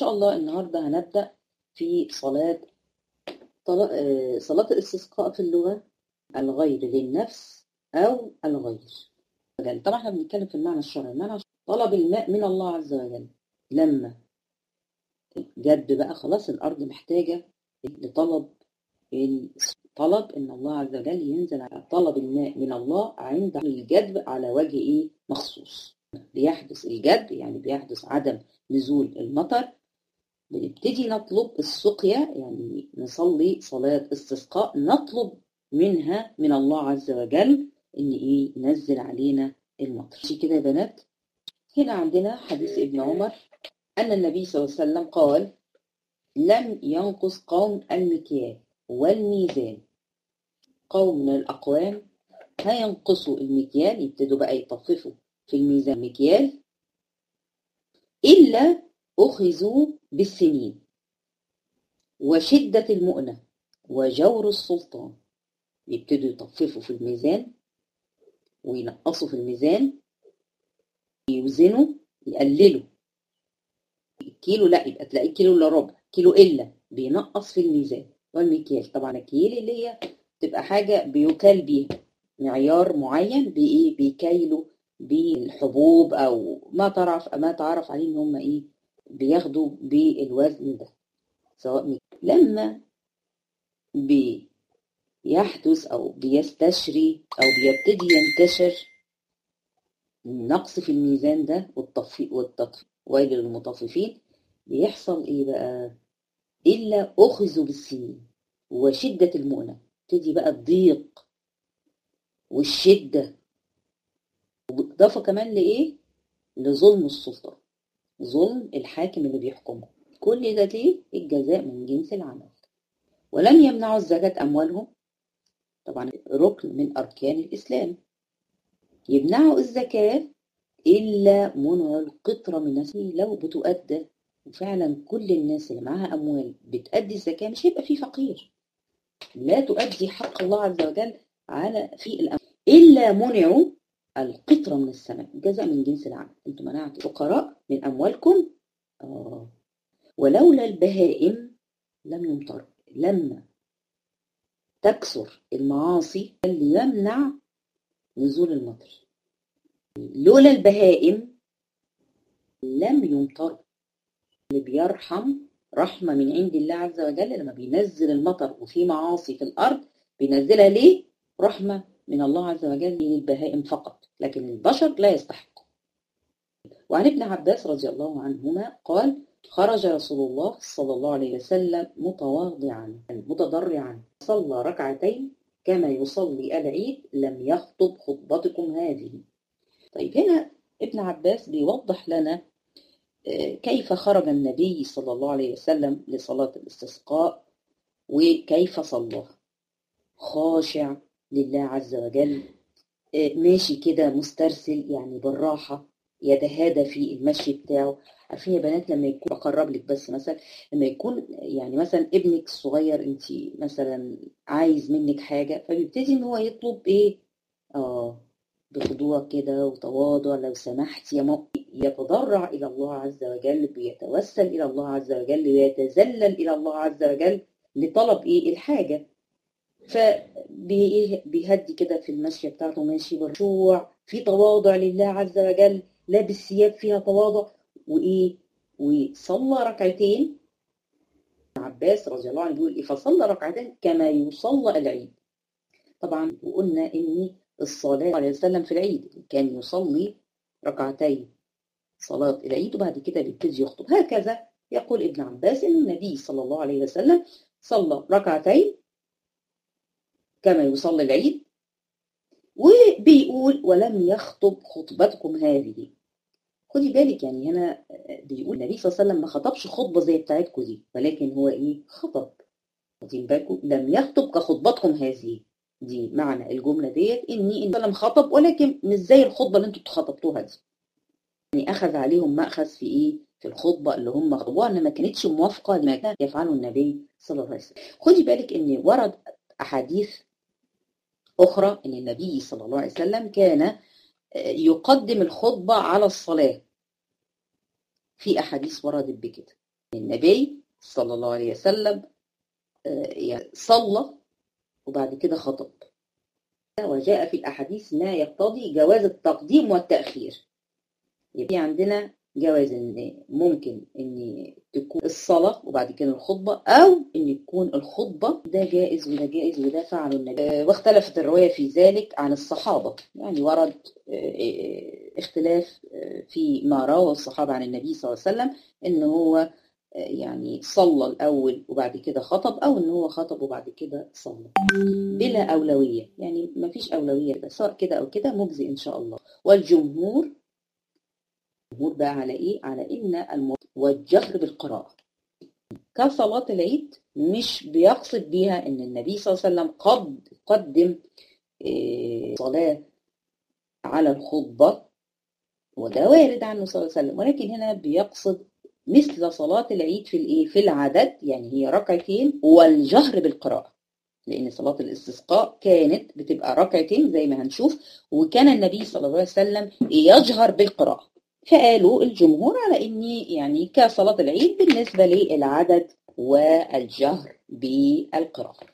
شاء الله النهاردة هنبدأ في صلاة صلاة الاستسقاء في اللغة الغير للنفس أو الغير طبعا احنا بنتكلم في المعنى الشرعي المعنى طلب الماء من الله عز وجل لما جد بقى خلاص الأرض محتاجة لطلب طلب ان الله عز وجل ينزل على طلب الماء من الله عند الجدب على وجه ايه مخصوص بيحدث الجد يعني بيحدث عدم نزول المطر بنبتدي نطلب السقيا يعني نصلي صلاة استسقاء نطلب منها من الله عز وجل ان ايه ينزل علينا المطر شي كده يا بنات هنا عندنا حديث ابن عمر ان النبي صلى الله عليه وسلم قال لم ينقص قوم المكيال والميزان قوم من الأقوام هينقصوا المكيال يبتدوا بقى يطففوا في الميزان مكيال إلا أخذوا بالسنين وشدة المؤنة وجور السلطان يبتدوا يطففوا في الميزان وينقصوا في الميزان يوزنوا يقللوا كيلو لا يبقى تلاقي كيلو الا ربع كيلو الا بينقص في الميزان والمكيال طبعا الكيل اللي هي تبقى حاجة بيكال بيها معيار معين بإيه بيكيلوا بالحبوب أو ما تعرف ما تعرف عليه إن هم إيه بياخدوا بالوزن ده سواء مكيال. لما بيحدث أو بيستشري أو بيبتدي ينتشر النقص في الميزان ده والتطفيف والتطفيف ويل للمطففين بيحصل إيه بقى إلا أخذوا بالسنين وشدة المؤنة تدي بقى الضيق والشدة وبإضافة كمان لإيه؟ لظلم السلطة ظلم الحاكم اللي بيحكمه كل ده ليه؟ الجزاء من جنس العمل ولم يمنعوا الزكاة أموالهم طبعا ركن من أركان الإسلام يمنعوا الزكاة إلا منع القطرة من نفسه لو بتؤدى وفعلا كل الناس اللي معاها أموال بتأدي الزكاة مش هيبقى في فقير لا تؤدي حق الله عز وجل على في الأموال إلا منعوا القطرة من السماء جزاء من جنس العمل أنتم منعتوا فقراء من أموالكم آه. ولولا البهائم لم يمطر لما تكثر المعاصي اللي يمنع نزول المطر لولا البهائم لم يمطر اللي بيرحم رحمة من عند الله عز وجل لما بينزل المطر وفي معاصي في الأرض بينزلها ليه؟ رحمة من الله عز وجل للبهائم فقط لكن البشر لا يستحق وعن ابن عباس رضي الله عنهما قال خرج رسول الله صلى الله عليه وسلم متواضعا متضرعا صلى ركعتين كما يصلي العيد لم يخطب خطبتكم هذه طيب هنا ابن عباس بيوضح لنا كيف خرج النبي صلى الله عليه وسلم لصلاة الاستسقاء وكيف صلى خاشع لله عز وجل ماشي كده مسترسل يعني بالراحة يتهادى في المشي بتاعه عارفين يا بنات لما يكون بقرب لك بس مثلا لما يكون يعني مثلا ابنك الصغير انت مثلا عايز منك حاجة فبيبتدي ان هو يطلب ايه اه بخضوع كده وتواضع لو سمحت يا ماما يتضرع إلى الله عز وجل بيتوسل إلى الله عز وجل ويتذلل إلى الله عز وجل لطلب إيه الحاجة فبيهدي كده في المشية بتاعته ماشي برشوع في تواضع لله عز وجل لابس ثياب فيها تواضع وإيه وصلى ركعتين عباس رضي الله عنه بيقول إيه فصلى ركعتين كما يصلى العيد طبعا وقلنا إن الصلاة عليه وسلم في العيد كان يصلي ركعتين صلاة العيد وبعد كده بيبتدي يخطب هكذا يقول ابن عباس ان النبي صلى الله عليه وسلم صلى ركعتين كما يصلي العيد وبيقول ولم يخطب خطبتكم هذه خدي بالك يعني هنا بيقول النبي صلى الله عليه وسلم ما خطبش خطبه زي بتاعتكم دي ولكن هو ايه خطب واخدين بالكم لم يخطب كخطبتكم هذه دي معنى الجمله ديت اني ان لم خطب ولكن مش زي الخطبه اللي انتوا خطبتوها دي يعني اخذ عليهم ماخذ في ايه في الخطبه اللي هم خطبوها ان ما كانتش موافقه لما كان يفعله النبي صلى الله عليه وسلم خدي بالك ان ورد احاديث اخرى ان النبي صلى الله عليه وسلم كان يقدم الخطبه على الصلاه في احاديث وردت بكده النبي صلى الله عليه وسلم يعني صلى وبعد كده خطب وجاء في الأحاديث ما يقتضي جواز التقديم والتأخير يبقى عندنا جواز ان ممكن ان تكون الصلاة وبعد كده الخطبة او ان تكون الخطبة ده جائز وده جائز وده فعله النبي واختلفت الرواية في ذلك عن الصحابة يعني ورد اختلاف في ما روى الصحابة عن النبي صلى الله عليه وسلم ان هو يعني صلى الأول وبعد كده خطب أو إن هو خطب وبعد كده صلى بلا أولوية يعني ما فيش أولوية ده سواء كده أو كده مجزي إن شاء الله والجمهور الجمهور بقى على إيه؟ على إن الم... والجهر بالقراءة كصلاة العيد مش بيقصد بيها إن النبي صلى الله عليه وسلم قد قدم إيه صلاة على الخطبة وده وارد عنه صلى الله عليه وسلم ولكن هنا بيقصد مثل صلاة العيد في الايه في العدد يعني هي ركعتين والجهر بالقراءة لأن صلاة الاستسقاء كانت بتبقى ركعتين زي ما هنشوف وكان النبي صلى الله عليه وسلم يجهر بالقراءة فقالوا الجمهور على إن يعني كصلاة العيد بالنسبة للعدد والجهر بالقراءة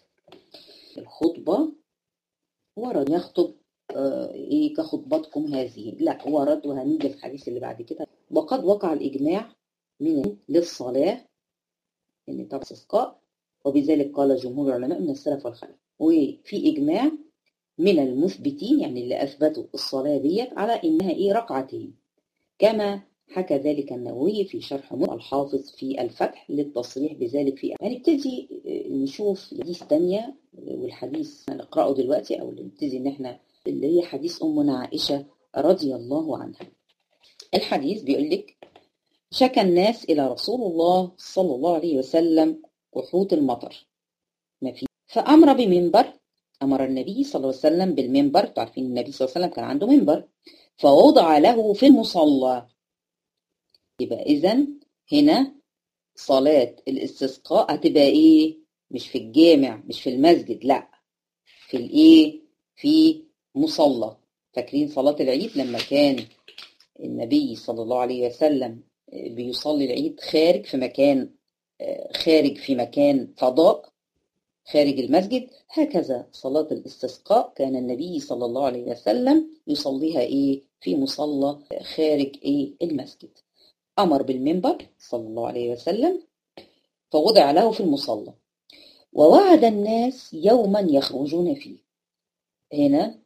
الخطبة ورد يخطب آه ايه كخطبتكم هذه لا ورد وهنيجي الحديث اللي بعد كده وقد وقع الإجماع من للصلاة يعني طبعا استسقاء وبذلك قال جمهور العلماء من السلف والخلف وفي إجماع من المثبتين يعني اللي أثبتوا الصلاة ديت على إنها إيه ركعتين كما حكى ذلك النووي في شرح الحافظ في الفتح للتصريح بذلك في هنبتدي نشوف حديث تانية والحديث هنقرأه دلوقتي أو اللي نبتدي إن إحنا اللي هي حديث أمنا عائشة رضي الله عنها الحديث بيقول لك شكى الناس إلى رسول الله صلى الله عليه وسلم قحوط المطر ما في فأمر بمنبر أمر النبي صلى الله عليه وسلم بالمنبر تعرفين النبي صلى الله عليه وسلم كان عنده منبر فوضع له في المصلى يبقى إذا هنا صلاة الاستسقاء هتبقى إيه مش في الجامع مش في المسجد لا في الإيه في مصلى فاكرين صلاة العيد لما كان النبي صلى الله عليه وسلم بيصلي العيد خارج في مكان خارج في مكان فضاء خارج المسجد هكذا صلاة الاستسقاء كان النبي صلى الله عليه وسلم يصليها ايه في مصلى خارج ايه المسجد أمر بالمنبر صلى الله عليه وسلم فوضع له في المصلى ووعد الناس يوما يخرجون فيه هنا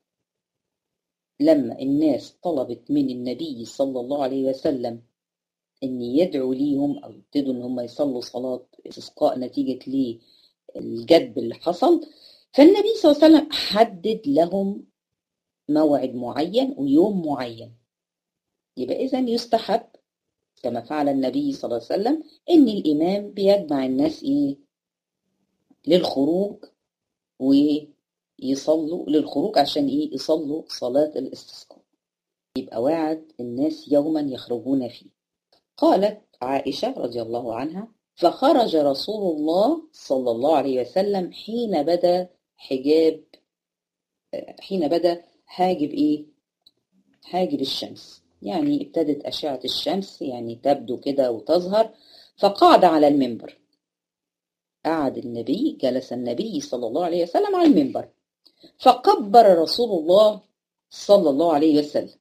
لما الناس طلبت من النبي صلى الله عليه وسلم ان يدعوا ليهم او يبتدوا ان هم يصلوا صلاه استسقاء نتيجه للجدب اللي حصل فالنبي صلى الله عليه وسلم حدد لهم موعد معين ويوم معين يبقى اذا يستحب كما فعل النبي صلى الله عليه وسلم ان الامام بيجمع الناس ايه للخروج ويصلوا للخروج عشان ايه يصلوا صلاه الاستسقاء يبقى وعد الناس يوما يخرجون فيه قالت عائشة رضي الله عنها فخرج رسول الله صلى الله عليه وسلم حين بدا حجاب حين بدا حاجب ايه حاجب الشمس يعني ابتدت أشعة الشمس يعني تبدو كده وتظهر فقعد على المنبر قعد النبي جلس النبي صلى الله عليه وسلم على المنبر فكبر رسول الله صلى الله عليه وسلم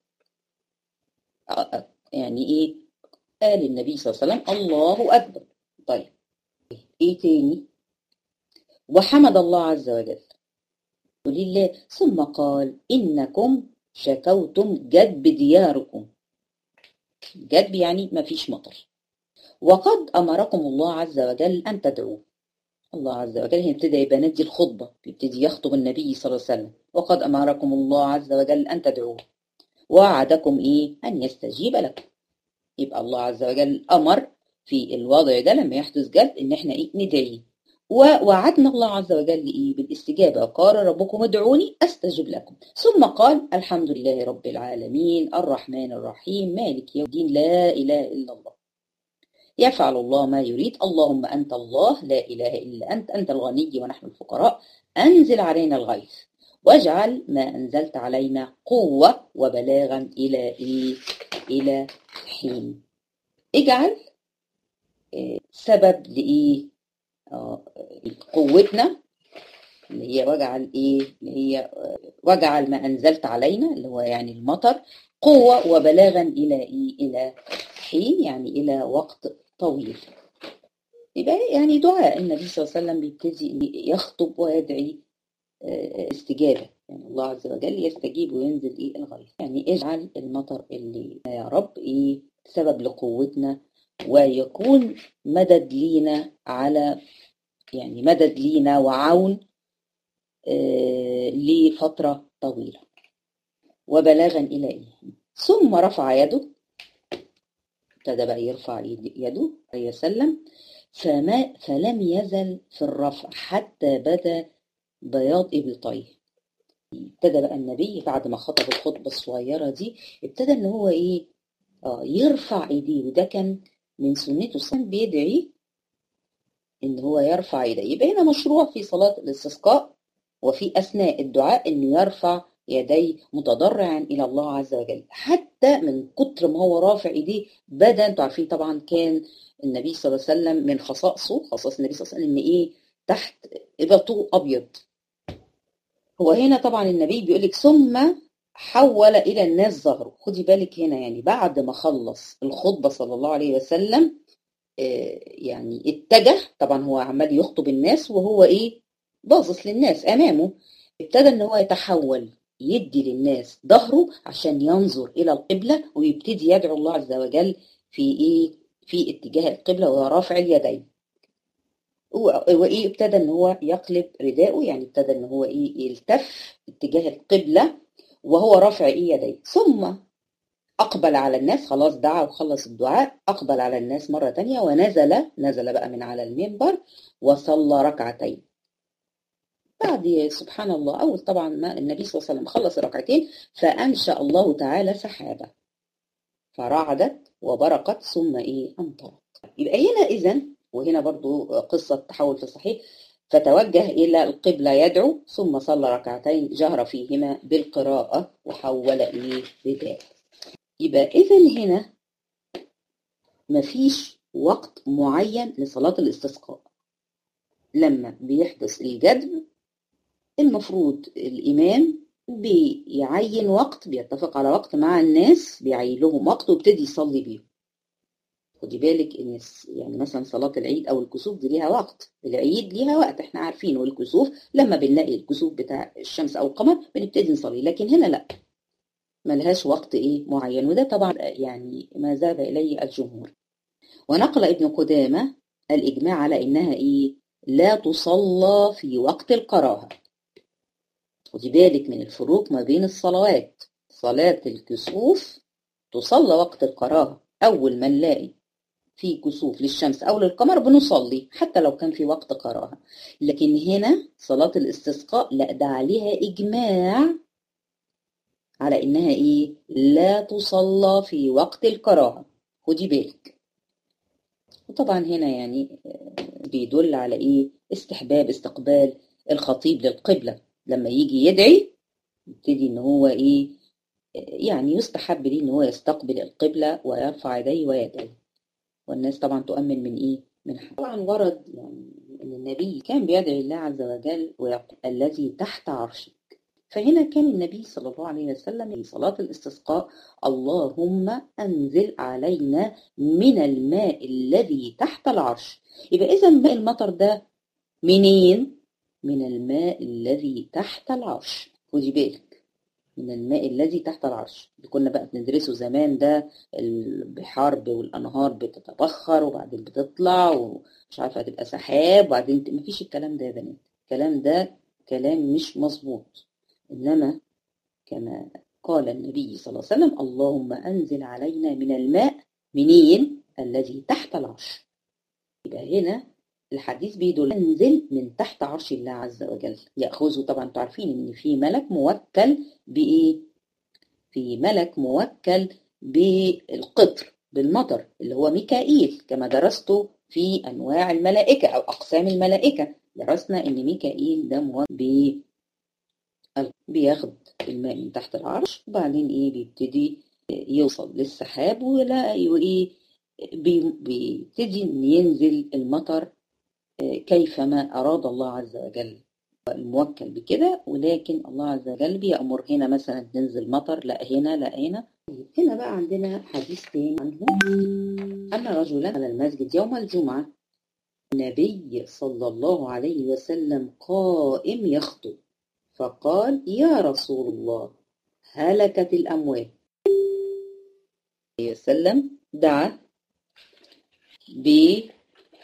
يعني ايه قال النبي صلى الله عليه وسلم الله أكبر طيب إيه تاني وحمد الله عز وجل ولله ثم قال إنكم شكوتم جدب دياركم جدب يعني ما فيش مطر وقد أمركم الله عز وجل أن تدعوه الله عز وجل هنا ابتدى يبقى ندي الخطبة بيبتدي يخطب النبي صلى الله عليه وسلم وقد أمركم الله عز وجل أن تدعوه وعدكم إيه أن يستجيب لكم يبقى الله عز وجل أمر في الوضع ده لما يحدث جد إن إحنا إيه ندعيه ووعدنا الله عز وجل إيه بالاستجابة وقال ربكم ادعوني أستجب لكم ثم قال الحمد لله رب العالمين الرحمن الرحيم مالك يوم الدين لا إله إلا الله يفعل الله ما يريد اللهم أنت الله لا إله إلا أنت أنت الغني ونحن الفقراء أنزل علينا الغيث واجعل ما أنزلت علينا قوة وبلاغا إلى إيه؟ إلى حين اجعل سبب لإيه قوتنا اللي هي وجعل إيه اللي هي وجعل ما أنزلت علينا اللي هو يعني المطر قوة وبلاغا إلى إيه إلى حين يعني إلى وقت طويل يبقى يعني دعاء النبي صلى الله عليه وسلم بيبتدي يخطب ويدعي استجابة يعني الله عز وجل يستجيب وينزل إيه الغيث يعني اجعل المطر اللي يا رب إيه سبب لقوتنا ويكون مدد لينا على يعني مدد لينا وعون آه لفترة طويلة وبلاغا إلى إيه ثم رفع يده ابتدى بقى يرفع يده عليه وسلم فما فلم يزل في الرفع حتى بدا بياض إبطيه ابتدى بقى النبي بعد ما خطب الخطبة الصغيرة دي ابتدى ان هو ايه اه يرفع ايديه وده كان من سنته الصلاة بيدعي ان هو يرفع يديه يبقى هنا مشروع في صلاة الاستسقاء وفي اثناء الدعاء انه يرفع يديه متضرعا الى الله عز وجل حتى من كتر ما هو رافع ايديه بدا انتوا عارفين طبعا كان النبي صلى الله عليه وسلم من خصائصه خصائص النبي صلى الله عليه وسلم ان ايه تحت ابطه ابيض هو هنا طبعا النبي بيقول لك ثم حول الى الناس ظهره خدي بالك هنا يعني بعد ما خلص الخطبه صلى الله عليه وسلم يعني اتجه طبعا هو عمال يخطب الناس وهو ايه باصص للناس امامه ابتدى ان هو يتحول يدي للناس ظهره عشان ينظر الى القبله ويبتدي يدعو الله عز وجل في ايه في اتجاه القبله وهو رافع اليدين وايه ابتدى ان هو يقلب رداءه يعني ابتدى ان هو ايه يلتف اتجاه القبله وهو رافع ايه يديه ثم اقبل على الناس خلاص دعا وخلص الدعاء اقبل على الناس مره تانية ونزل نزل بقى من على المنبر وصلى ركعتين بعد سبحان الله اول طبعا ما النبي صلى الله عليه وسلم خلص الركعتين فانشا الله تعالى سحابه فرعدت وبرقت ثم ايه امطرت يبقى هنا اذا وهنا برضو قصة تحول في الصحيح فتوجه إلى القبلة يدعو ثم صلى ركعتين جهر فيهما بالقراءة وحول إليه رداء يبقى إذا هنا مفيش وقت معين لصلاة الاستسقاء لما بيحدث الجدب المفروض الإمام بيعين وقت بيتفق على وقت مع الناس بيعين لهم وقت ويبتدي يصلي بيهم خدي بالك ان يعني مثلا صلاه العيد او الكسوف دي ليها وقت العيد ليها وقت احنا عارفين والكسوف لما بنلاقي الكسوف بتاع الشمس او القمر بنبتدي نصلي لكن هنا لا ملهاش وقت ايه معين وده طبعا يعني ما ذهب اليه الجمهور ونقل ابن قدامه الاجماع على انها ايه لا تصلى في وقت الكراهه خدي بالك من الفروق ما بين الصلوات صلاه الكسوف تصلى وقت الكراهه اول ما نلاقي في كسوف للشمس أو للقمر بنصلي حتى لو كان في وقت قراءة لكن هنا صلاة الاستسقاء لا ده عليها إجماع على إنها إيه لا تصلى في وقت الكراهة خدي بالك وطبعا هنا يعني بيدل على إيه استحباب استقبال الخطيب للقبلة لما يجي يدعي يبتدي إن هو إيه يعني يستحب ليه إن هو يستقبل القبلة ويرفع يديه ويدعي والناس طبعا تؤمن من ايه من حق. طبعا ورد يعني ان النبي كان بيدعي الله عز وجل ويقول الذي تحت عرشك فهنا كان النبي صلى الله عليه وسلم في صلاة الاستسقاء اللهم أنزل علينا من الماء الذي تحت العرش يبقى إذا ماء المطر ده منين؟ من الماء الذي تحت العرش خدي بالك من الماء الذي تحت العرش اللي كنا بقى بندرسه زمان ده البحار والانهار بتتبخر وبعدين بتطلع ومش عارفه هتبقى سحاب وبعدين مفيش الكلام ده يا بنات الكلام ده كلام مش مظبوط انما كما قال النبي صلى الله عليه وسلم اللهم انزل علينا من الماء منين الذي تحت العرش يبقى هنا الحديث بيدل انزل من تحت عرش الله عز وجل ياخذه طبعا انتوا عارفين ان في ملك موكل بايه في ملك موكل بالقطر بالمطر اللي هو ميكائيل كما درسته في انواع الملائكه او اقسام الملائكه درسنا ان ميكائيل ده موكل بياخد الماء من تحت العرش وبعدين ايه بيبتدي يوصل للسحاب ولا ايه بيبتدي ان ينزل المطر كيفما اراد الله عز وجل الموكل بكده ولكن الله عز وجل بيأمر هنا مثلا تنزل مطر لا هنا لا هنا هنا بقى عندنا حديث تاني عنه أن رجلا على المسجد يوم الجمعة النبي صلى الله عليه وسلم قائم يخطب فقال يا رسول الله هلكت الأموال وسلم دعا بأن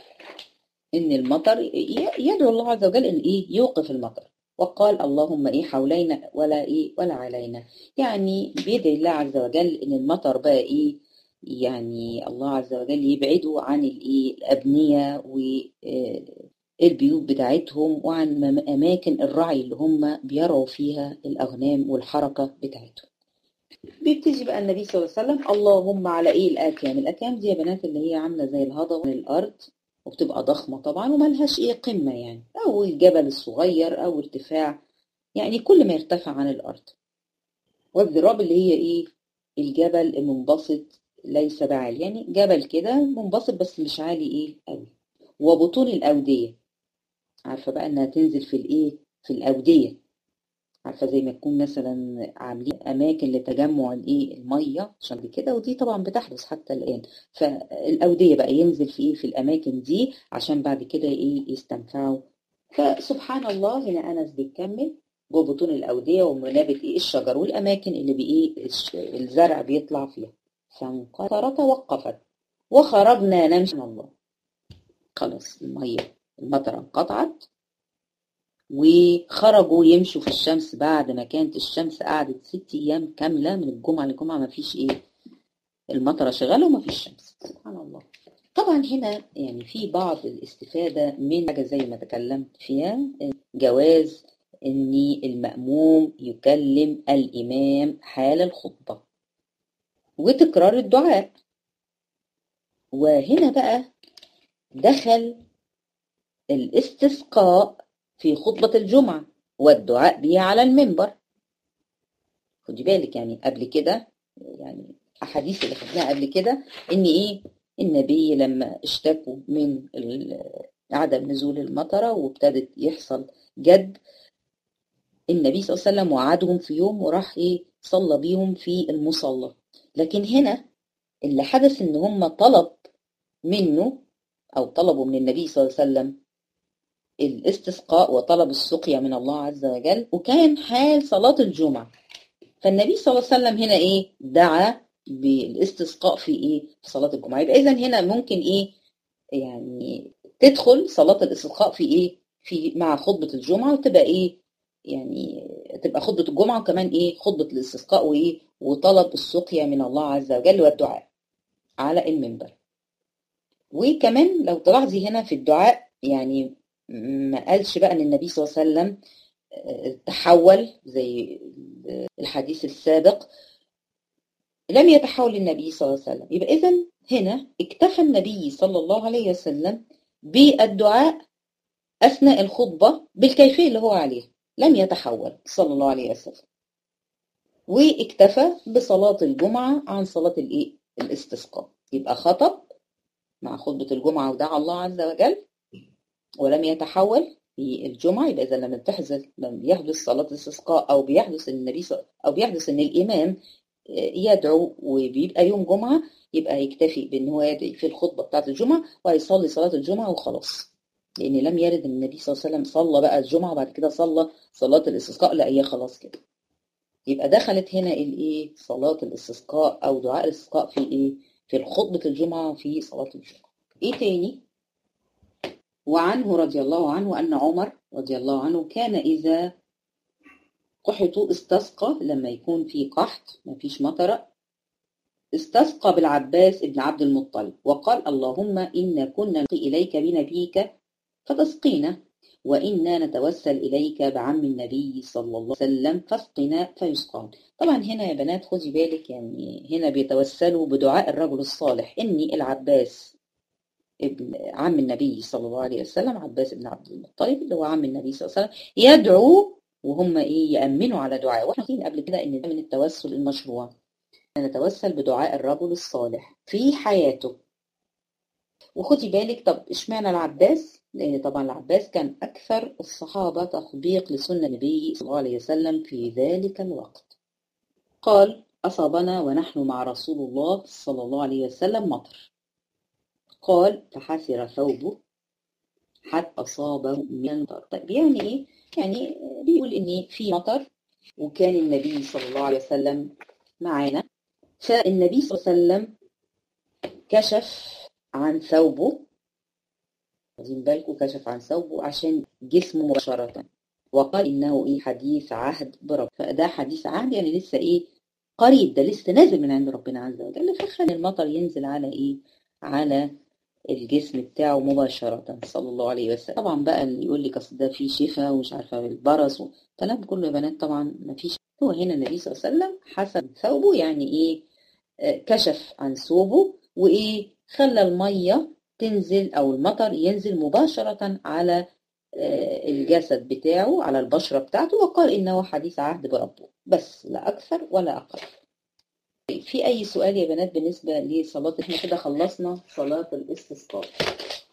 المطر يدعو الله عز وجل أن إيه يوقف المطر وقال اللهم إيه حولينا ولا إيه ولا علينا يعني بيدعي الله عز وجل أن المطر بقى إيه يعني الله عز وجل يبعده عن الإيه الأبنية والبيوت بتاعتهم وعن أماكن الرعي اللي هم بيرعوا فيها الأغنام والحركة بتاعتهم بيبتدي بقى النبي صلى الله عليه وسلم اللهم على ايه الاكام الاكام دي يا بنات اللي هي عامله زي الهضبه من الارض وبتبقى ضخمه طبعا وملهاش ايه قمه يعني او الجبل الصغير او ارتفاع يعني كل ما يرتفع عن الارض والذراب اللي هي ايه الجبل المنبسط ليس بعالي يعني جبل كده منبسط بس مش عالي ايه قوي وبطون الاوديه عارفه بقى انها تنزل في الايه في الاوديه عارفه زي ما تكون مثلا عاملين اماكن لتجمع الايه الميه عشان كده ودي طبعا بتحدث حتى الان فالاوديه بقى ينزل في ايه في الاماكن دي عشان بعد كده ايه يستنفعوا فسبحان الله هنا انس بيكمل جوه بطون الاوديه ومنابت ايه الشجر والاماكن اللي بايه الزرع بيطلع فيها فانقطر توقفت وخرجنا نمشي الله خلاص الميه المطره انقطعت وخرجوا يمشوا في الشمس بعد ما كانت الشمس قعدت ست ايام كامله من الجمعه للجمعه ما فيش ايه المطره شغاله وما فيش شمس سبحان الله طبعا هنا يعني في بعض الاستفاده من حاجه زي ما تكلمت فيها جواز ان الماموم يكلم الامام حال الخطبه وتكرار الدعاء وهنا بقى دخل الاستسقاء في خطبة الجمعة والدعاء به على المنبر خدي بالك يعني قبل كده يعني أحاديث اللي خدناها قبل كده إن إيه النبي لما اشتكوا من عدم نزول المطرة وابتدت يحصل جد النبي صلى الله عليه وسلم وعدهم في يوم وراح إيه صلى بيهم في المصلى لكن هنا اللي حدث إن هم طلب منه أو طلبوا من النبي صلى الله عليه وسلم الاستسقاء وطلب السقيا من الله عز وجل وكان حال صلاة الجمعة فالنبي صلى الله عليه وسلم هنا ايه دعا بالاستسقاء في ايه في صلاة الجمعة يبقى اذا هنا ممكن ايه يعني تدخل صلاة الاستسقاء في ايه في مع خطبة الجمعة وتبقى ايه يعني تبقى خطبة الجمعة وكمان ايه خطبة الاستسقاء وايه وطلب السقيا من الله عز وجل والدعاء على المنبر وكمان لو تلاحظي هنا في الدعاء يعني ما قالش بقى ان النبي صلى الله عليه وسلم تحول زي الحديث السابق لم يتحول النبي صلى الله عليه وسلم يبقى اذا هنا اكتفى النبي صلى الله عليه وسلم بالدعاء اثناء الخطبه بالكيفيه اللي هو عليها لم يتحول صلى الله عليه وسلم واكتفى بصلاه الجمعه عن صلاه الايه الاستسقاء يبقى خطب مع خطبه الجمعه ودعا الله عز وجل ولم يتحول في الجمعة يبقى إذا لما تحدث لما يحدث صلاة الاستسقاء أو بيحدث النبي أو بيحدث إن الإمام يدعو وبيبقى يوم جمعة يبقى يكتفي بإن هو يدعي في الخطبة بتاعة الجمعة ويصلي صلاة الجمعة وخلاص لأن لم يرد أن النبي صلى الله عليه وسلم صلى بقى الجمعة وبعد كده صلى صلاة الاستسقاء لا هي خلاص كده يبقى دخلت هنا الإيه صلاة الاستسقاء أو دعاء الاستسقاء في إيه في خطبة الجمعة وفي صلاة الجمعة إيه تاني وعنه رضي الله عنه أن عمر رضي الله عنه كان إذا قحطوا استسقى لما يكون في قحط ما فيش مطرة استسقى بالعباس ابن عبد المطلب وقال اللهم إنا كنا نلقي إليك بنبيك فتسقينا وإنا نتوسل إليك بعم النبي صلى الله عليه وسلم فاسقنا فيسقان طبعا هنا يا بنات خدي بالك يعني هنا بيتوسلوا بدعاء الرجل الصالح إني العباس ابن عم النبي صلى الله عليه وسلم عباس بن عبد المطلب اللي هو عم النبي صلى الله عليه وسلم يدعو وهم ايه يامنوا على دعائه واحنا قلنا قبل كده ان ده من التوسل المشروع نتوسل بدعاء الرجل الصالح في حياته وخدي بالك طب اشمعنى العباس لان طبعا العباس كان اكثر الصحابه تطبيق لسنه النبي صلى الله عليه وسلم في ذلك الوقت قال اصابنا ونحن مع رسول الله صلى الله عليه وسلم مطر قال فحسر ثوبه حتى أصابه من المطر طيب يعني إيه؟ يعني بيقول إن في مطر وكان النبي صلى الله عليه وسلم معانا فالنبي صلى الله عليه وسلم كشف عن ثوبه واخدين بالكم كشف عن ثوبه عشان جسمه مباشرة وقال إنه إيه حديث عهد برب فده حديث عهد يعني لسه إيه قريب ده لسه نازل من عند ربنا عز وجل فخلي المطر ينزل على إيه على الجسم بتاعه مباشرة صلى الله عليه وسلم طبعا بقى اللي يقول لك اصل ده فيه شفاء ومش عارفة البرص والكلام كله يا بنات طبعا ما فيش هو هنا النبي صلى الله عليه وسلم حسب ثوبه يعني ايه آه كشف عن ثوبه وايه خلى المية تنزل او المطر ينزل مباشرة على آه الجسد بتاعه على البشرة بتاعته وقال انه حديث عهد بربه بس لا اكثر ولا اقل في أي سؤال يا بنات بالنسبة لصلاة احنا كده خلصنا صلاة الاستسقاء